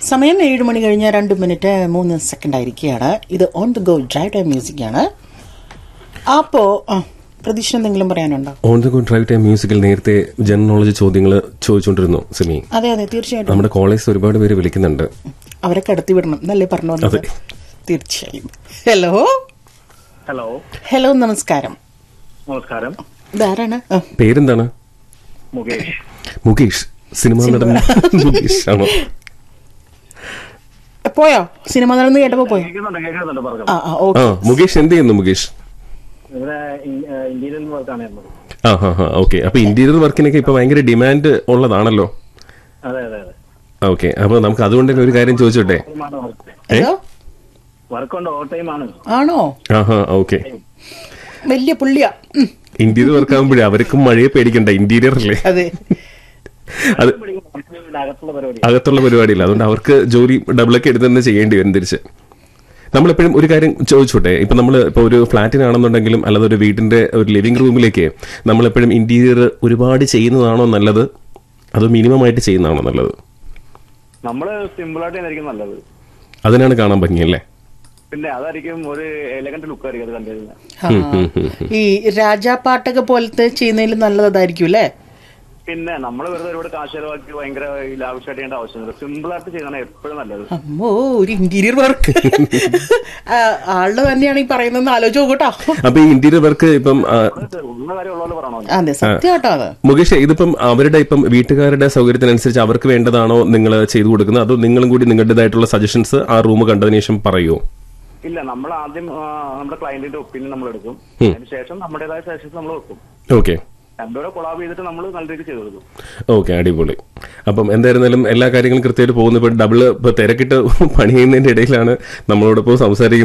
സമയം ഏഴ് മണി കഴിഞ്ഞ രണ്ട് മിനിറ്റ് മൂന്ന് സെക്കൻഡ് ആയിരിക്കുകയാണ് ഇത് on the go drive time music ആണ് അപ്പോ ആ, പ്രതീക്ഷ എന്തെങ്കിലും പറയാനുണ്ടോ on the good drive time മ്യൂസിക്കിൽ നേരത്തെ ജനറൽ നോളജ് ചോദ്യങ്ങൾ ചോദിച്ചുകൊണ്ടിരുന്നു സിമി അതെ അതെ തീർച്ചയായിട്ടും നമ്മുടെ കോളേജ് ഒരുപാട് പേര് വിളിക്കുന്നുണ്ട് അവരെ കടത്തി വിടണം എന്നല്ലേ പറഞ്ഞു വന്നത് അതെ. തീർച്ചയായും ഹലോ ഹലോ ഹലോ നമസ്കാരം നമസ്കാരം ഇതാരാണ് ആ, പേരെന്താണ് മുകേഷ് മുകേഷ് സിനിമാ നടൻ മുകേഷ് ആണോ പോയോ സിനിമ നടന്ന് കേട്ടപ്പോ പോയോ കേൾക്കുന്നുണ്ട് കേൾക്കുന്നുണ്ട് പറഞ്ഞു ആ ആ ഓക്കെ ആ മുകേഷ് എന്ത് ചെയ്യുന്നു മുകേഷ് ഇവിടെ ഇൻ- ഏഹ് ഇന്ത്യയിൽ വർക്കാണ് ഇരുന്നത് ആ ഹാ ഹാ ഓക്കെ അപ്പൊ ഇന്റീരിയർ വർക്കിനൊക്കെ ഇപ്പൊ ഭയങ്കര ഡിമാൻഡ് ഉള്ളതാണല്ലോ അതെ അതെ അതെ ഓക്കെ അപ്പൊ നമുക്ക് അതുകൊണ്ട് തന്നെ ഒരു കാര്യം ചോദിച്ചോട്ടെ ടൈമാണ് വർക്ക് ഹലോ വർക്കുണ്ട് ഓവർ ടൈം ആണ് ആണോ ആ ഹാ ഓക്കെ വലിയ പുള്ളിയാ ഉം, ഇന്റീരിയർ വർക്ക് ആകുമ്പോഴേ അവർക്കും മഴയെ പേടിക്കണ്ട ഇന്റീരിയർ അല്ലേ അതെ അത് ഇവിടെ അകത്തുള്ള പരിപാടി അകത്തുള്ള പരിപാടിയില്ല അതുകൊണ്ട് അവർക്ക് ജോലി ഡബിളൊക്കെ എടുത്ത് തന്നെ ചെയ്യേണ്ടി വരും തിരിച്ച് നമ്മളെപ്പോഴും ഒരു കാര്യം ചോദിച്ചോട്ടെ ഇപ്പൊ നമ്മൾ ഇപ്പൊ ഒരു ഫ്ലാറ്റിനാണെന്നുണ്ടെങ്കിലും അല്ലാതെ ഒരു വീടിന്റെ ഒരു ലിവിംഗ് റൂമിലേക്ക് നമ്മളെപ്പോഴും ഇന്റീരിയർ ഒരുപാട് ചെയ്യുന്നതാണോ നല്ലത് അതോ മിനിമം ആയിട്ട് ചെയ്യുന്നതാണോ നല്ലത് നമ്മള് സിമ്പിൾ ആയിട്ട് ആയിരിക്കും നല്ലത് അതിനാണ് കാണാൻ ഭംഗിയല്ലേ പിന്നെ അതായിരിക്കും ഒരു എലഗന്റ് ലുക്ക് ആയിരിക്കും അത് കണ്ടിരുന്നത് ആ. ഈ രാജാപ്പാട്ടൊക്കെ പോലത്തെ ചെയ്യുന്നതിൽ നല്ലതായിരിക്കും അല്ലേ പിന്നെ നമ്മൾ വെറുതെ ഒരുപാട് കാശ് ചെലവാക്കി ഭയങ്കര ലാവിഷായിട്ട് ചെയ്യേണ്ട ആവശ്യമില്ല സിമ്പിൾ ആയിട്ട് ചെയ്യുന്നതാണ് എപ്പോഴും നല്ലത് അമ്മോ ഒരു ഇന്റീരിയർ വർക്ക് ആളുടെ തന്നെയാണ് ഈ പറയുന്നതെന്ന് ആലോചിച്ച് നോക്കട്ടോ അപ്പൊ ഈ ഇന്റീരിയർ വർക്ക് ഇപ്പം ആ, അത് ഉള്ള കാര്യം ഉള്ളപോലെ പറയണോ അതെ സത്യം കേട്ടോ അത് മുകേഷ് ഇതിപ്പം അവരുടെ ഇപ്പം വീട്ടുകാരുടെ സൗകര്യത്തിനനുസരിച്ച് അവർക്ക് വേണ്ടതാണോ നിങ്ങൾ ചെയ്തു കൊടുക്കുന്നത് അതോ നിങ്ങളും കൂടി നിങ്ങളുടേതായിട്ടുള്ള സജഷൻസ് ആ റൂം കണ്ടതിന് ശേഷം പറയുമോ ഇല്ല നമ്മൾ ആദ്യം ആ, നമ്മുടെ ക്ലയന്റിന്റെ ഒപ്പീനിയൻ നമ്മൾ എടുക്കും അതിനുശേഷം നമ്മുടേതായ സജഷൻസ് നമ്മൾ വെക്കും ഓക്കെ രണ്ടുകൂടെ കൊളാബ് ചെയ്തിട്ട് നമ്മൾ നല്ല രീതിയിൽ ചെയ്തു കൊടുക്കും ഓക്കെ അടിപൊളി അപ്പം എന്തായിരുന്നാലും എല്ലാ കാര്യങ്ങളും കൃത്യമായിട്ട് പോകുന്നു ഇപ്പൊ ഡബിള് ഇപ്പൊ തിരക്കിട്ട് പണി ചെയ്യുന്നതിന്റെ ഇടയിലാണ് നമ്മളോടൊപ്പം സംസാരിക്കുന്നത്